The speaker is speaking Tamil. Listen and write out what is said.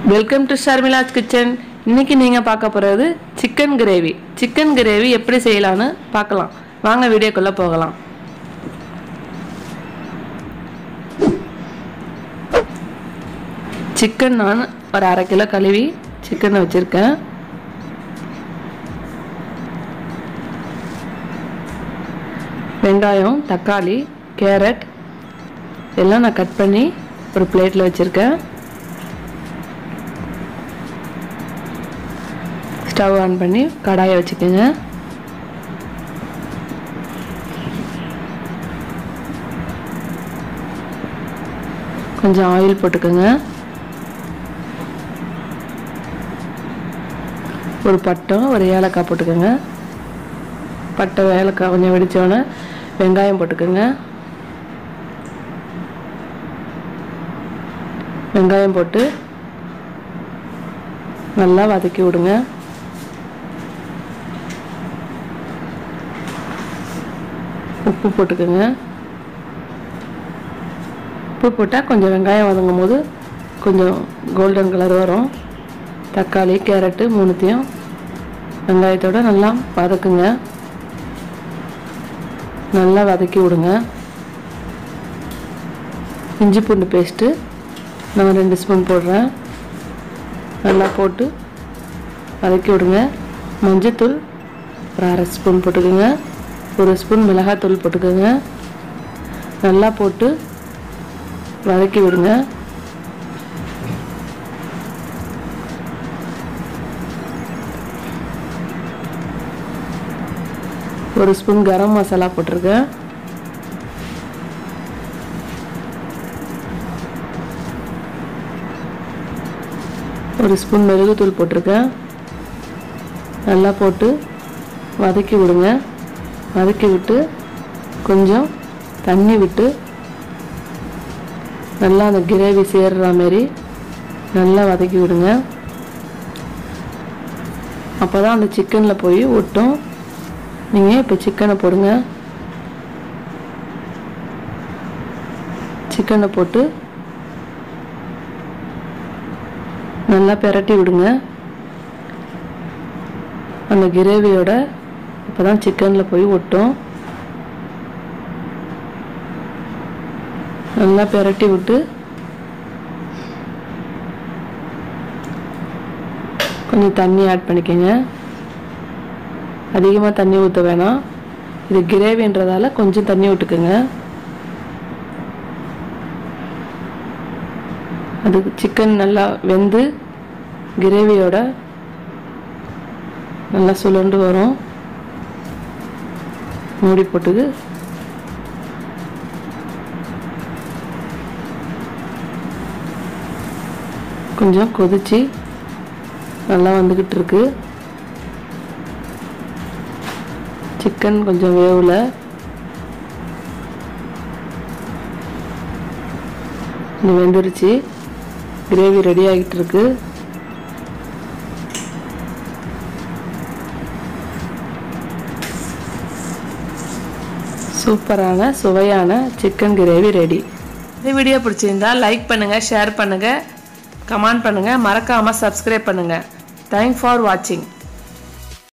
வெல்கம் டு ஷர்மிலாஸ் கிச்சன் இன்னைக்கு நீங்கள் பார்க்க போகிறது சிக்கன் கிரேவி சிக்கன் கிரேவி எப்படி செய்யலான்னு பார்க்கலாம் வாங்க வீடியோக்குள்ளே போகலாம் சிக்கன் நான் ஒரு அரை கிலோ கழுவி சிக்கனை வச்சுருக்கேன் வெங்காயம் தக்காளி கேரட் எல்லாம் நான் கட் பண்ணி ஒரு பிளேட்டில் வச்சுருக்கேன் ஸ்டவ் ஆன் பண்ணி கடாயை வச்சுக்கோங்க கொஞ்சம் ஆயில் போட்டுக்கோங்க ஒரு பட்டம் ஒரு ஏலக்காய் போட்டுக்கோங்க பட்டை ஏலக்காய் கொஞ்சம் வெடித்தோடனே வெங்காயம் போட்டுக்கோங்க வெங்காயம் போட்டு நல்லா வதக்கி விடுங்க உப்பு போட்டுக்கோங்க உப்பு போட்டால் கொஞ்சம் வெங்காயம் வதங்கும் போது கொஞ்சம் கோல்டன் கலர் வரும் தக்காளி கேரட்டு மூணுத்தையும் வெங்காயத்தோட நல்லா வதக்குங்க நல்லா வதக்கி விடுங்க இஞ்சி பூண்டு பேஸ்ட்டு நான் ரெண்டு ஸ்பூன் போடுறேன் நல்லா போட்டு வதக்கி விடுங்க மஞ்சத்தூள் ஒரு அரை ஸ்பூன் போட்டுக்கோங்க ஒரு ஸ்பூன் மிளகாத்தூள் போட்டுக்கோங்க நல்லா போட்டு வதக்கி விடுங்க ஒரு ஸ்பூன் கரம் மசாலா போட்டிருக்கேன் ஒரு ஸ்பூன் மிளகுத்தூள் போட்டிருக்கேன் நல்லா போட்டு வதக்கி விடுங்க வதக்கி விட்டு கொஞ்சம் தண்ணி விட்டு நல்லா அந்த கிரேவி சேர்ற மாதிரி நல்லா வதக்கி விடுங்க அப்போ தான் அந்த சிக்கனில் போய் ஒட்டும் நீங்கள் இப்போ சிக்கனை போடுங்க சிக்கனை போட்டு நல்லா பெரட்டி விடுங்க அந்த கிரேவியோட இப்போ தான் சிக்கனில் போய் ஒட்டும் நல்லா பெரட்டி விட்டு கொஞ்சம் தண்ணி ஆட் பண்ணிக்கோங்க அதிகமாக தண்ணி ஊற்ற வேணாம் இது கிரேவின்றதால கொஞ்சம் தண்ணி விட்டுக்குங்க அது சிக்கன் நல்லா வெந்து கிரேவியோட நல்லா சுழண்டு வரும் மூடி போட்டுக்கு கொஞ்சம் கொதிச்சு நல்லா வந்துக்கிட்டு இருக்கு சிக்கன் கொஞ்சம் வேவல இது வெந்துருச்சு கிரேவி ரெடி ஆகிட்டு இருக்கு சூப்பரான சுவையான சிக்கன் கிரேவி ரெடி இந்த வீடியோ பிடிச்சிருந்தா லைக் பண்ணுங்கள் ஷேர் பண்ணுங்கள் கமெண்ட் பண்ணுங்கள் மறக்காமல் சப்ஸ்கிரைப் பண்ணுங்கள் தேங்க் ஃபார் வாட்சிங்